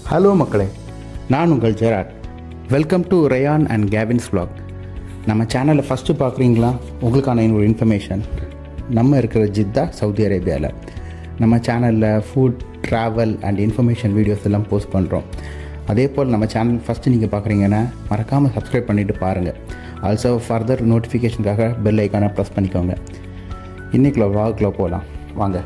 hello மக்களே நான் உங்கள் Gerard welcome to Ryan and Kevin's vlog நம்ம சேனலை ஃபஸ்ட்டு பார்க்குறீங்களா உங்களுக்கான ஒரு இன்ஃபர்மேஷன் நம்ம இருக்கிற ஜித்தா சவுதி அரேபியாவில் நம்ம சேனலில் food travel and information videos எல்லாம் போஸ்ட் பண்ணுறோம் அதே போல் நம்ம சேனல் ஃபஸ்ட்டு நீங்கள் பார்க்குறீங்கன்னா மறக்காமல் சப்ஸ்கிரைப் பண்ணிவிட்டு பாருங்கள் ஆல்சோ ஃபர்தர் நோட்டிஃபிகேஷனுக்காக பெல் ஐக்கானை ப்ரெஸ் பண்ணிக்கோங்க இன்றைக்குள்ள vlogக்குள்ள போகலாம் வாங்க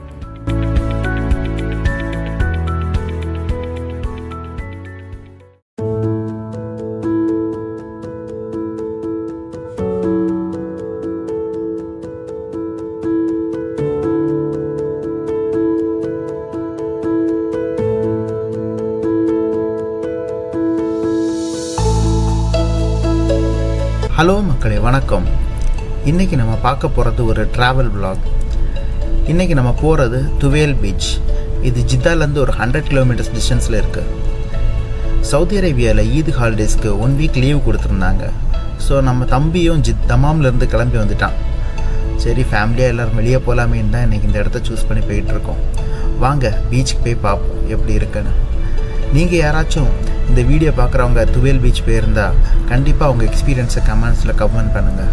ஹலோ மக்களே வணக்கம் இன்றைக்கி நம்ம பார்க்க போகிறது ஒரு ட்ராவல் vlog இன்றைக்கி நம்ம போகிறது துவேல் பீச் இது ஜித்தாலேருந்து ஒரு ஹண்ட்ரட் கிலோமீட்டர்ஸ் டிஸ்டன்ஸில் இருக்குது சவுதி அரேபியாவில் ஈத் ஹாலிடேஸ்க்கு ஒன் வீக் லீவு கொடுத்துருந்தாங்க ஸோ நம்ம தம்பியும் ஜித் தமாம்லேருந்து கிளம்பி வந்துட்டான் சரி ஃபேமிலியாக எல்லோரும் வெளியே போகலாமேன்னு தான் இன்றைக்கி இந்த இடத்த சூஸ் பண்ணி போயிட்டுருக்கோம் வாங்க பீச்சுக்கு போய் பார்ப்போம் எப்படி இருக்குன்னு நீங்கள் யாராச்சும் இந்த வீடியோ பார்க்குறவங்க துவேல் பீச் போயிருந்தா கண்டிப்பாக உங்கள் எக்ஸ்பீரியன்ஸை கமெண்ட்ஸில் கமெண்ட் பண்ணுங்கள்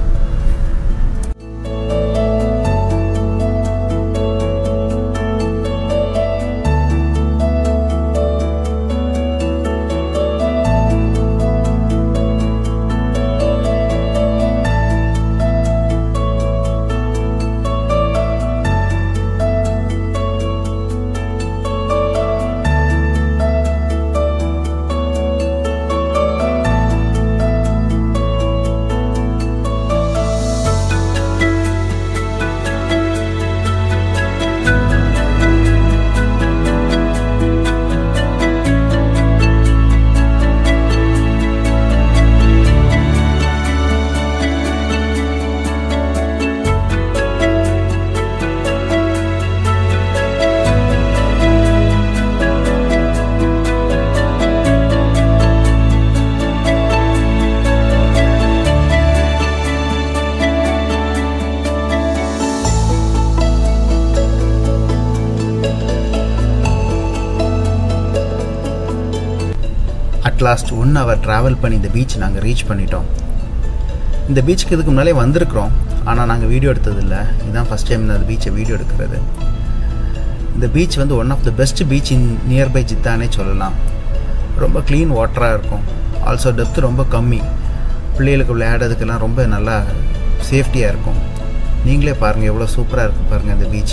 அட்லாஸ்ட் ஒன் ஹவர் ட்ராவல் பண்ணி இந்த பீச் நாங்கள் ரீச் பண்ணிட்டோம் இந்த பீச்சுக்கு இதுக்கு முன்னாலே வந்திருக்கிறோம் ஆனால் நாங்கள் வீடியோ எடுத்ததில்ல இதுதான் ஃபஸ்ட் டைம் இந்த பீச்சை வீடியோ எடுக்கிறது இந்த பீச் வந்து one of the best beach in nearby ஜித்தானே சொல்லலாம் ரொம்ப க்ளீன் வாட்டராக இருக்கும் ஆல்சோ டெப்த் ரொம்ப கம்மி பிள்ளைகளுக்கு விளையாடுறதுக்கெல்லாம் ரொம்ப நல்லா சேஃப்டியாக இருக்கும் நீங்களே பாருங்கள் எவ்வளோ சூப்பராக இருக்கும் பாருங்கள் இந்த பீச்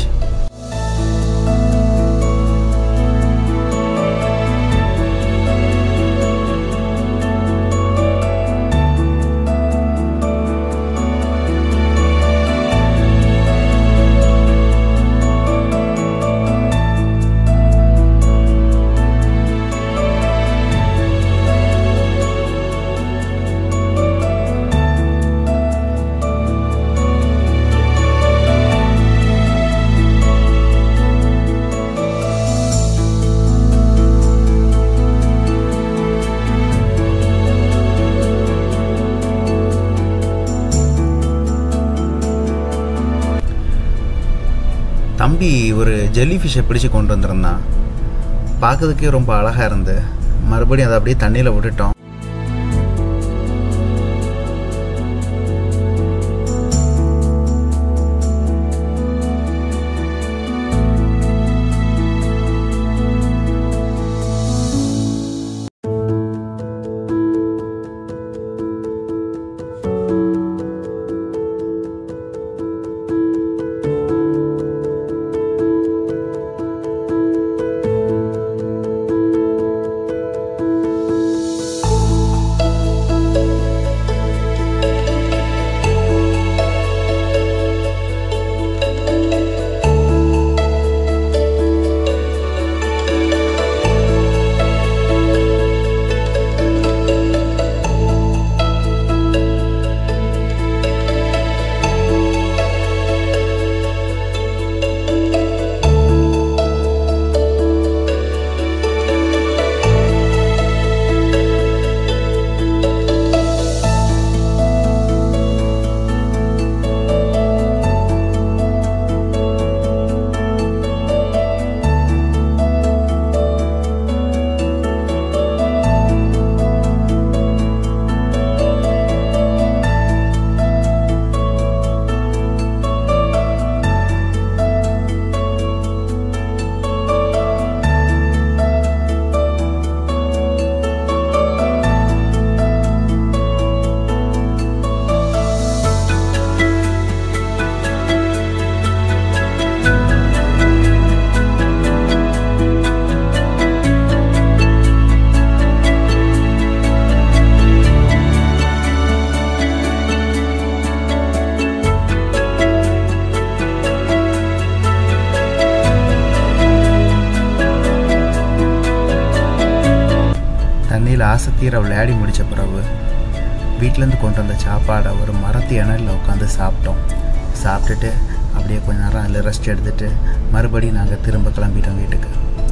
தம்பி ஒரு ஜெல்லி ஃபிஷ்ஷை பிடிச்சி கொண்டு வந்திருந்தான் பார்க்கறதுக்கே ரொம்ப அழகாக இருந்து மறுபடியும் அதை அப்படியே தண்ணியில் விட்டுட்டோம் தண்ணியில் ஆசத்தீர விளையாடி முடித்த பிறகு வீட்டிலேருந்து கொண்டு வந்த சாப்பாடை ஒரு மரத்து இணையில் உட்காந்து சாப்பிட்டோம் சாப்பிட்டுட்டு அப்படியே கொஞ்ச நேரம் அதில் ரெஸ்ட் எடுத்துட்டு மறுபடியும் நாங்கள் திரும்ப கிளம்பிட்டோம் வீட்டுக்கு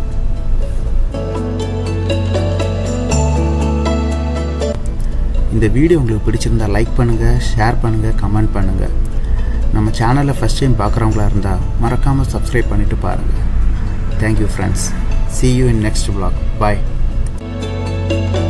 இந்த வீடியோ உங்களுக்கு பிடிச்சிருந்தா லைக் பண்ணுங்கள் ஷேர் பண்ணுங்கள் கமெண்ட் பண்ணுங்கள் நம்ம சேனலை ஃபஸ்ட் டைம் பார்க்குறவங்களா இருந்தால் மறக்காமல் சப்ஸ்கிரைப் பண்ணிவிட்டு பாருங்கள் thank you friends see you in next vlog bye